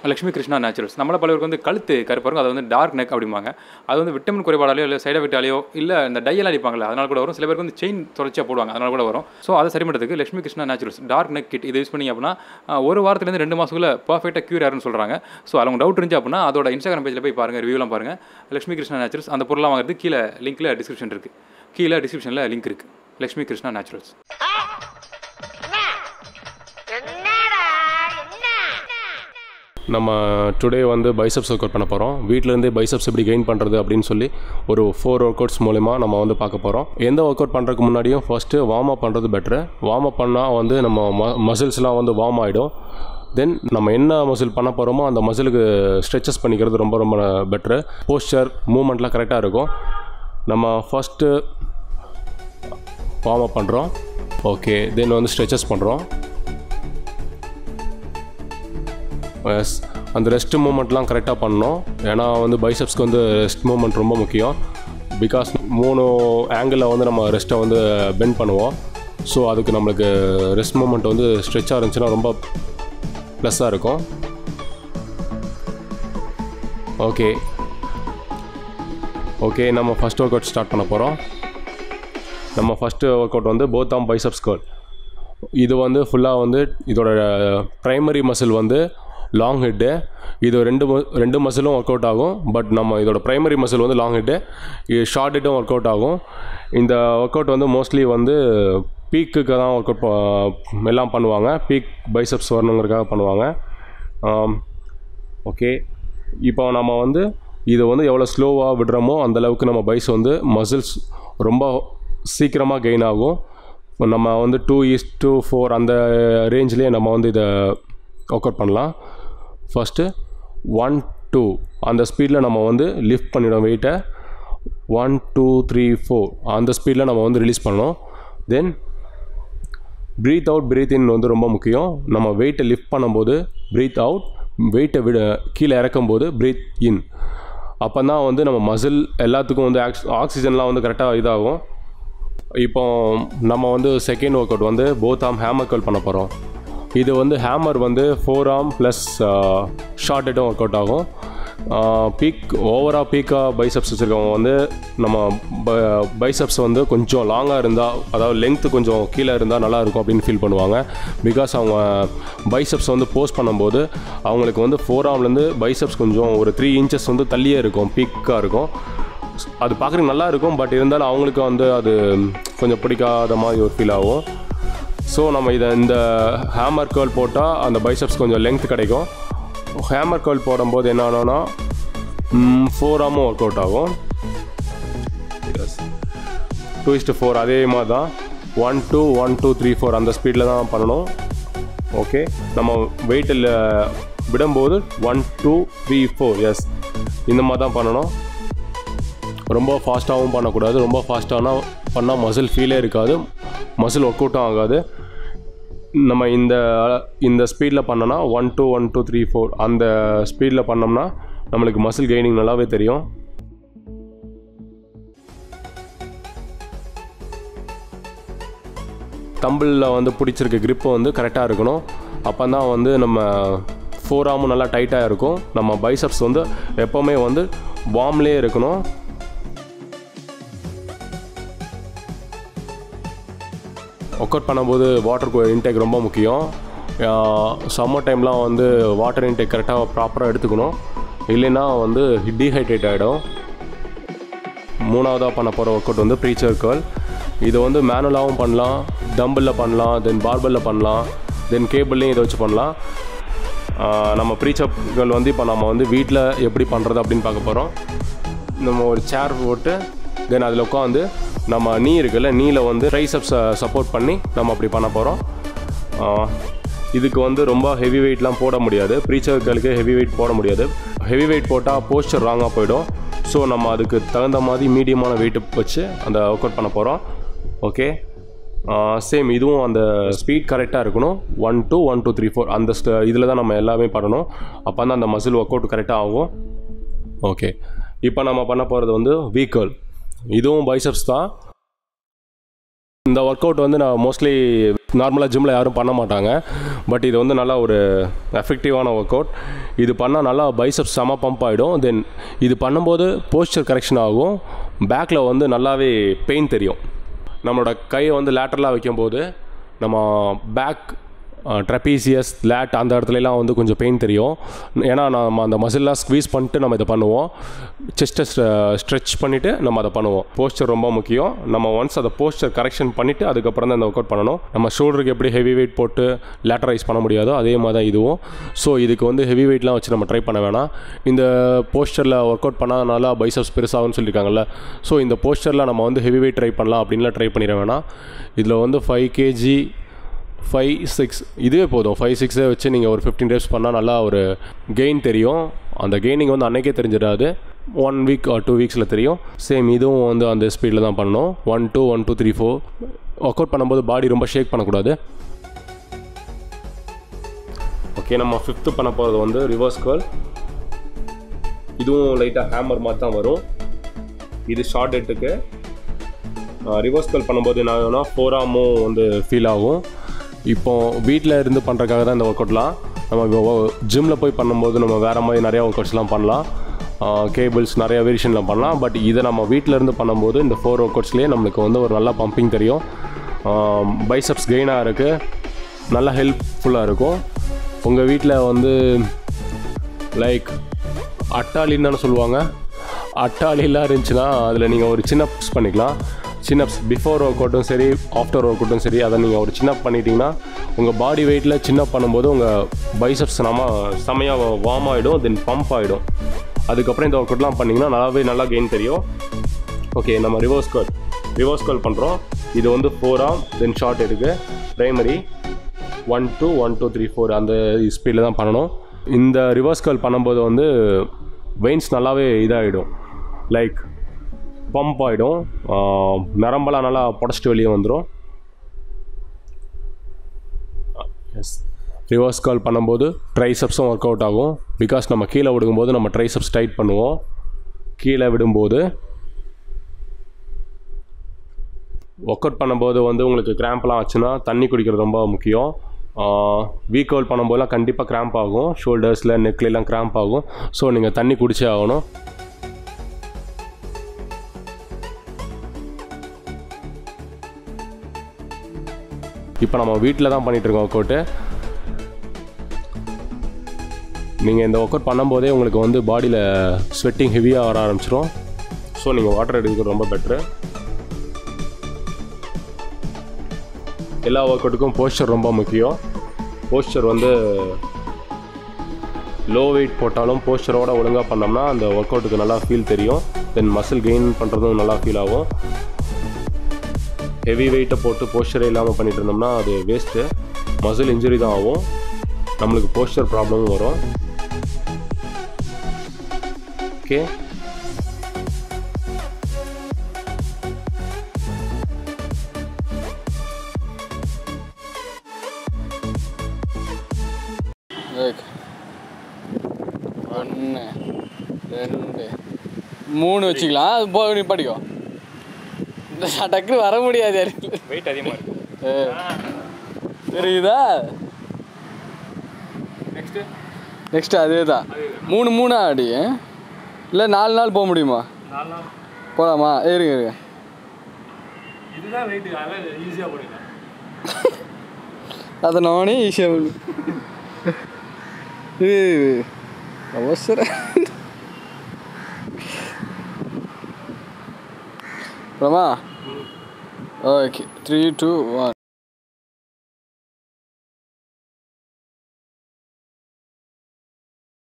Lakshmi Krishna naturals நம்மள பலருக்கு வந்து கழுத்து கருப்பாக இருக்கும் அது வந்து டார்க் நெக் அப்படிம்பாங்க அது வந்து விட்டமின் குறைபாடாலையோ இல்லை சைட் எஃபெக்டாலையோ இல்லை இந்த டையெல்லாம் அடிப்பாங்கல்ல அதனால கூட வரும் சில பேருக்கு வந்து செயின் தொடர்ச்சியாக போடுவாங்க அதனால கூட வரும் ஸோ அதை சரி பண்ணுறதுக்கு Lakshmi Krishna Naturals dark neck kit இது யூஸ் பண்ணி அப்படின்னா ஆஹ், ஒரு வாரத்துலேருந்து ரெண்டு மாதத்துக்குள்ள பர்ஃபெக்டாக க்யூர் ஆயிருன்னு சொல்கிறாங்க ஸோ அவங்க டவுட் இருந்துச்சு அப்படின்னா அதோட இன்ஸ்டாகிராம் பேஜில் போய் பாருங்கள் ரிவ்யூலாம் பாருங்கள் லக்ஷ்மி கிருஷ்ணா நேச்சுரல்ஸ் அந்த பொருளாக வாங்குறது கீழே லிங்க்கில் டிஸ்கிரிப்ஷன் இருக்குது கீழே டிஸ்கிரிப்ஷனில் லிங்க் இருக்குது லக்ஷ்மி கிருஷ்ணா நேச்சுரல்ஸ் என்னடா என்ன நம்ம டுடே வந்து பைசப்ஸ் ஒர்க் அவுட் பண்ண போகிறோம் வீட்டிலேருந்தே பைசப்ஸ் எப்படி கெயின் பண்ணுறது அப்படின்னு சொல்லி ஒரு ஃபோர் ஒர்க் அவுட்ஸ் மூலிமா நம்ம வந்து பார்க்க போகிறோம் எந்த ஒர்க் அவுட் பண்ணுறதுக்கு முன்னாடியும் ஃபஸ்ட்டு வார்ம் அப் பண்ணுறது பெட்ரு வார்ம் அப் பண்ணால் வந்து நம்ம ம மசில்ஸ்லாம் வந்து வார்ம் ஆகிடும் தென் நம்ம என்ன மசில் பண்ண போகிறோமோ அந்த மசிலுக்கு ஸ்ட்ரெச்சஸ் பண்ணிக்கிறது ரொம்ப ரொம்ப பெட்ரு போஸ்டர் மூமெண்ட்லாம் கரெக்டாக இருக்கும் நம்ம ஃபஸ்ட்டு வார்ம் அப் பண்ணுறோம் ஓகே தென் வந்து ஸ்ட்ரெச்சஸ் பண்ணுறோம் எஸ் அந்த ரெஸ்ட் மூமெண்ட்லாம் கரெக்டாக பண்ணணும் ஏன்னா வந்து பைசப்ஸ்க்கு வந்து ரெஸ்ட் மூமெண்ட் ரொம்ப முக்கியம் பிகாஸ் மூணு ஆங்கிளில் வந்து நம்ம ரெஸ்ட்டை வந்து பெண்ட் பண்ணுவோம் ஸோ அதுக்கு நம்மளுக்கு ரெஸ்ட் மூமெண்ட் வந்து ஸ்ட்ரெச்சாக இருந்துச்சுன்னா ரொம்ப ப்ளஸ்ஸாக இருக்கும் ஓகே ஓகே நம்ம ஃபஸ்ட் ஒர்க் அவுட் ஸ்டார்ட் பண்ண போகிறோம் நம்ம ஃபஸ்ட்டு ஒர்க் அவுட் வந்து போத் ஆம் பைசப்ஸ் கர்ல் இது வந்து ஃபுல்லாக வந்து இதோட ப்ரைமரி மசில் வந்து லாங் ஹெட்டு இது ரெண்டு mu- ரெண்டு மசிலும் ஒர்க் அவுட் ஆகும் பட் நம்ம இதோட ப்ரைமரி மசில் வந்து லாங் ஹெட்டு இது ஷார்ட் ஹெட்டும் ஒர்க் அவுட் ஆகும் இந்த ஒர்க் அவுட் வந்து மோஸ்ட்லி வந்து பீக்குக்கு தான் ஒர்க் அவுட் எல்லாம் பண்ணுவாங்க பீக் பைசப்ஸ் வரணுங்கிறதுக்காக பண்ணுவாங்க ஓகே இப்போ நம்ம வந்து இதை வந்து எவ்வளோ ஸ்லோவாக விடுறோமோ அந்த அளவுக்கு நம்ம பைஸ் வந்து மசில்ஸ் ரொம்ப சீக்கிரமாக கெயின் ஆகும் இப்போ நம்ம வந்து டூ இஸ் டூ ஃபோர் அந்த ரேஞ்ச்லேயே நம்ம வந்து இதை ஒர்க் அவுட் பண்ணலாம் ஃபஸ்ட்டு ஒன் டூ அந்த ஸ்பீடில் நம்ம வந்து லிஃப்ட் பண்ணிடும் வெயிட்டை ஒன் டூ த்ரீ ஃபோர் அந்த ஸ்பீடில் நம்ம வந்து ரிலீஸ் பண்ணணும் then breathe out breathe in வந்து ரொம்ப முக்கியம் நம்ம வெயிட்டை லிஃப்ட் பண்ணும்போது ப்ரீத் அவுட் வெயிட்டை விட கீழே இறக்கும்போது ப்ரீத் இன் அப்போ தான் வந்து நம்ம மசில் எல்லாத்துக்கும் வந்து ஆக்ஸ் ஆக்சிஜன்லாம் வந்து கரெக்டாக இதாகும் இப்போ நம்ம வந்து செகண்ட் ஒர்க் அவுட் வந்து போத் ஆம் ஹேமர் கர்ல் பண்ண போகிறோம் இது வந்து ஹேமர் வந்து ஃபோர் ஆம் ப்ளஸ் ஷார்ட் ஹெட்டும் ஒர்க் அவுட் ஆகும் பீக் ஓவராக பீக்காக பைசப்ஸ் வச்சுருக்கவங்க வந்து நம்ம பைசப்ஸ் வந்து கொஞ்சம் லாங்காக இருந்தால் அதாவது லென்த்து கொஞ்சம் கீழே இருந்தால் நல்லா இருக்கும் அப்படின்னு ஃபீல் பண்ணுவாங்க பிகாஸ் அவங்க பைசப்ஸ் வந்து போஸ்ட் பண்ணும்போது அவங்களுக்கு வந்து ஃபோர் ஆம்லேருந்து பைசப்ஸ் கொஞ்சம் ஒரு த்ரீ இன்ச்சஸ் வந்து தள்ளியே இருக்கும் பீக்காக இருக்கும் அது பார்க்குறதுக்கு நல்லா இருக்கும் பட் இருந்தாலும் அவங்களுக்கு வந்து அது கொஞ்சம் பிடிக்காத மாதிரி ஒரு ஃபீல் ஆகும் ஸோ நம்ம இதை இந்த ஹேமர் கேர்ள் போட்டால் அந்த பைசப்ஸ் கொஞ்சம் லென்த் கிடைக்கும் ஹேமர் கேர்ள் போடும்போது என்ன ஆனோன்னா ஃபோர் ஆமும் ஒர்க் அவுட் ஆகும் டூ இஸ்ட்டு ஃபோர் அதே மாதிரி தான் one two one two three four அந்த ஸ்பீடில் தான் பண்ணணும் ஓகே நம்ம வெயிட்டில் விடும்போது one two three four yes இந்த மாதிரி தான் பண்ணணும் ரொம்ப ஃபாஸ்ட்டாகவும் பண்ணக்கூடாது ரொம்ப ஃபாஸ்ட்டானா பண்ணால் மசில் ஃபீலே இருக்காது மசில் ஒர்க் அவுட்டும் ஆகாது நம்ம இந்த இந்த ஸ்பீடில் பண்ணோன்னா one two one two three four அந்த ஸ்பீடில் பண்ணோம்னா நம்மளுக்கு மசில் கெய்னிங் நல்லாவே தெரியும் தம்பிளில் வந்து பிடிச்சிருக்க grip வந்து கரெக்டாக இருக்கணும் அப்போ தான் வந்து நம்ம ஃபோர் ஆமும் நல்லா டைட்டாக இருக்கும் நம்ம பைசப்ஸ் வந்து எப்போவுமே வந்து வார்ம்லேயே இருக்கணும் ஒர்க் அவுட் பண்ணும்போது வாட்டர் இன்டேக் ரொம்ப முக்கியம் சம்மர் டைம்லாம் வந்து வாட்டர் இன்டேக் கரெக்டாக ப்ராப்பராக எடுத்துக்கணும் இல்லைன்னா வந்து டீஹைட்ரேட் ஆகிடும் மூணாவதாக பண்ண போகிற ஒர்க் அவுட் வந்து ப்ரீச்சர் கேர்ள் இதை வந்து மேனுவலாகவும் பண்ணலாம் டம்பிளில் பண்ணலாம் தென் பார்பலில் பண்ணலாம் தென் கேபிள்லையும் இதை வச்சு பண்ணலாம் ஆஹ் நம்ம ப்ரீச்சப் கேர்ள் வந்து இப்போ நம்ம வந்து வீட்டில் எப்படி பண்ணுறது அப்படின்னு பார்க்க போகிறோம் நம்ம ஒரு சேர் போட்டு தென் அதில் உட்காந்து நம்ம நீ இருக்குல்ல நீல வந்து ட்ரைசப்ஸை சப்போர்ட் பண்ணி நம்ம அப்படி பண்ண போகிறோம் இதுக்கு வந்து ரொம்ப ஹெவி வெயிட்லாம் போட முடியாது ப்ரீச்சர்களுக்கு ஹெவி வெயிட் போட முடியாது ஹெவி வெயிட் போட்டால் போஸ்டர் ராங்காக போயிடும் ஸோ நம்ம அதுக்கு தகுந்த மாதிரி மீடியமான வெயிட் வச்சு அந்த ஒர்க் அவுட் பண்ண போகிறோம் ஓகே சேம் இதுவும் அந்த ஸ்பீட் கரெக்டாக இருக்கணும் one two one two three four அந்த இதில் தான் நம்ம எல்லாமே பண்ணணும் அப்போ தான் அந்த மசில் ஒர்க் அவுட் கரெக்டாக ஆகும் ஓகே இப்போ நம்ம பண்ண போகிறது வந்து வீக்கல் இதுவும் பைசப்ஸ் தான் இந்த ஒர்க் அவுட் வந்து நான் மோஸ்ட்லி நார்மலாக ஜிம்மில் யாரும் பண்ண மாட்டாங்க பட் இது வந்து நல்லா ஒரு எஃபெக்டிவான ஒர்க் அவுட் இது பண்ணால் நல்லா பைசப்ஸ் செம பம்ப் ஆகிடும் தென் இது பண்ணும்போது போஸ்டர் கரெக்ஷன் ஆகும் பேக்கில் வந்து நல்லாவே பெயின் தெரியும் நம்மளோட கையை வந்து லேட்டரலாக வைக்கும்போது நம்ம பேக் ட்ரப்பீசியஸ் லேட் அந்த இடத்துலலாம் வந்து கொஞ்சம் பெயின் தெரியும் ஏன்னா நம்ம அந்த மசில்லாம் ஸ்க்வீஸ் பண்ணிட்டு நம்ம இதை பண்ணுவோம் செஸ்ட்டை ஸ்ட்ரெச் பண்ணிவிட்டு நம்ம அதை பண்ணுவோம் போஸ்டர் ரொம்ப முக்கியம் நம்ம ஒன்ஸ் அதை போஸ்டர் கரெக்ஷன் பண்ணிவிட்டு அதுக்கப்புறம் தான் இந்த ஒர்க் அவுட் பண்ணணும் நம்ம ஷோல்டருக்கு எப்படி ஹெவி வெயிட் போட்டு லேட்டரைஸ் பண்ண முடியாதோ அதே மாதிரி தான் இதுவும் ஸோ இதுக்கு வந்து ஹெவி வெயிட்லாம் வச்சு நம்ம ட்ரை பண்ண வேணாம் இந்த போஸ்டரில் ஒர்க் அவுட் பண்ணாதனால பைசப்ஸ் பெருசாகும்னு சொல்லியிருக்காங்கல்ல ஸோ இந்த போஸ்டரில் நம்ம வந்து ஹெவி வெயிட் ட்ரை பண்ணலாம் அப்படின்லாம் ட்ரை பண்ணிட வேணாம் இதில் வந்து ஃபைவ் கேஜி ஃபைவ் சிக்ஸ் இதுவே போதும் ஃபைவ் சிக்ஸே வச்சு நீங்கள் ஒரு ஃபிஃப்டீன் டேஸ் பண்ணால் நல்லா ஒரு கெயின் தெரியும் அந்த கெய்னிங் வந்து அன்னைக்கே தெரிஞ்சிடாது ஒன் வீக் ஆர் டூ வீக்ஸில் தெரியும் சேம் இதுவும் வந்து அந்த ஸ்பீடில் தான் பண்ணணும் one two one two three four work out பண்ணும்போது பாடி ரொம்ப ஷேக் பண்ணக்கூடாது ஓகே நம்ம ஃபிஃப்த்து பண்ண போகிறது வந்து ரிவர்ஸ் கர்ல் இதுவும் லைட்டாக ஹேமர் மாதிரி தான் வரும் இது ஷார்ட் ஹெட்டுக்கு ரிவர்ஸ் கல் பண்ணும்போது என்ன ஆகும்னா ஃபோர் ஆமும் வந்து ஃபீல் ஆகும் இப்போ வீட்டில் இருந்து பண்ணுறதுக்காக தான் இந்த ஒர்க் அவுட்லாம் நம்ம ஜிம்மில் போய் பண்ணும்போது நம்ம வேறு மாதிரி நிறையா ஒர்க் அவுட்ஸ்லாம் பண்ணலாம் கேபிள்ஸ் நிறைய வேரியேஷனில் பண்ணலாம் பட் இதை நம்ம வீட்டில் இருந்து பண்ணும்போது இந்த ஃபோர் ஒர்க் அவுட்ஸ்லேயே நம்மளுக்கு வந்து ஒரு நல்ல பம்பிங் தெரியும் பைசப்ஸ் கெயினாக இருக்குது நல்லா ஹெல்ப்ஃபுல்லாக இருக்கும் உங்கள் வீட்டில் வந்து லைக் அட்டாளின்னு தானே சொல்லுவாங்க அட்டாளிலாம் இருந்துச்சுன்னா அதில் நீங்கள் ஒரு சின்ன புஷ் பண்ணிக்கலாம் சின்னப்ஸ் பிஃபோர் ஒர்க் அவுட்டும் சரி ஆஃப்டர் ஒர்க் அவுட்டும் சரி அதை நீங்கள் ஒரு சின்ன பண்ணிட்டீங்கன்னா உங்கள் பாடி வெயிட்டில் சின்ன பண்ணும்போது உங்கள் பைசப்ஸ் நம்ம செமையாக வார்ம் ஆகிடும் தென் பம்ப் ஆகிடும் அதுக்கப்புறம் இந்த ஒர்க் அவுட்லாம் பண்ணிங்கன்னா நல்லாவே நல்லா கெயின் தெரியும் ஓகே நம்ம ரிவர்ஸ் கர்ல் ரிவர்ஸ் கர்ல் பண்ணுறோம் இது வந்து ஃபோர் ஆம் தென் ஷார்ட் இருக்குது primary one two one two three four அந்த ஸ்பீடில் தான் பண்ணணும் இந்த ரிவர்ஸ் கர்ல் பண்ணும்போது வந்து வெயின்ஸ் நல்லாவே இதாகிடும் லைக் பம்ப் ஆகிடும் நரம்பெல்லாம் நல்லா புடச்சிட்டு வெளியே வந்துடும் எஸ் ரிவர்ஸ் கால் பண்ணும்போது ட்ரைசப்ஸும் ஒர்க் அவுட் ஆகும் பிகாஸ் நம்ம கீழே விடும்போது நம்ம ட்ரைசப்ஸ் டைட் பண்ணுவோம் கீழே விடும்போது ஒர்க் அவுட் பண்ணும்போது வந்து உங்களுக்கு கிராம்ப்லாம் ஆச்சுன்னா தண்ணி குடிக்கிறது ரொம்ப முக்கியம் வீக் அவுட் பண்ணும்போதெல்லாம் கண்டிப்பாக கிராம்ப் ஆகும் ஷோல்டர்ஸில் நெக்லாம் கிராம்ப் ஆகும் ஸோ நீங்கள் தண்ணி குடிச்சே ஆகணும் இப்போ நம்ம வீட்டில் தான் பண்ணிகிட்ருக்கோம் ஒர்க் அவுட்டு நீங்கள் இந்த ஒர்க் அவுட் பண்ணும்போதே உங்களுக்கு வந்து பாடியில் ஸ்வெட்டிங் ஹெவியாக வர ஆரம்பிச்சிடும் ஸோ நீங்கள் வாட்டர் எடுக்கிறது ரொம்ப பெட்ரு எல்லா ஒர்க் அவுட்டுக்கும் போஸ்டர் ரொம்ப முக்கியம் போஸ்டர் வந்து லோ வெயிட் போட்டாலும் போஸ்டரோட ஒழுங்காக பண்ணோம்னா அந்த ஒர்க் அவுட்டுக்கு நல்லா ஃபீல் தெரியும் தென் மசில் கெயின் பண்ணுறதும் நல்லா ஃபீல் ஆகும் ஹெவி வெயிட்டை போட்டு போஸ்டரே இல்லாமல் பண்ணிட்டு இருந்தோம்னா அது வேஸ்ட்டு மசில் இன்ஜுரி தான் ஆகும் நம்மளுக்கு போஸ்டர் ப்ராப்ளமும் வரும் ஓகே ஒன்று ரெண்டு மூணு வச்சுக்கலாம் அது போ நீ படிக்கும் இந்த டக்குனு வர முடியாது எனக்கு வெயிட் அதிகமாக இருக்குது தெரியுதா நெக்ஸ்ட்டு நெக்ஸ்ட் அதே தான் மூணு மூணா அடி இல்லை நாலு நாள் போக முடியுமா நாலு நாள் போகலாமா இருங்க இருங்க இதுதான் வெயிட் அதான் ஈஸியாக போடுங்க அதை நானே ஈஸியாக இது அவசரம் அப்புறமா ஓகே த்ரீ டூ ஒன்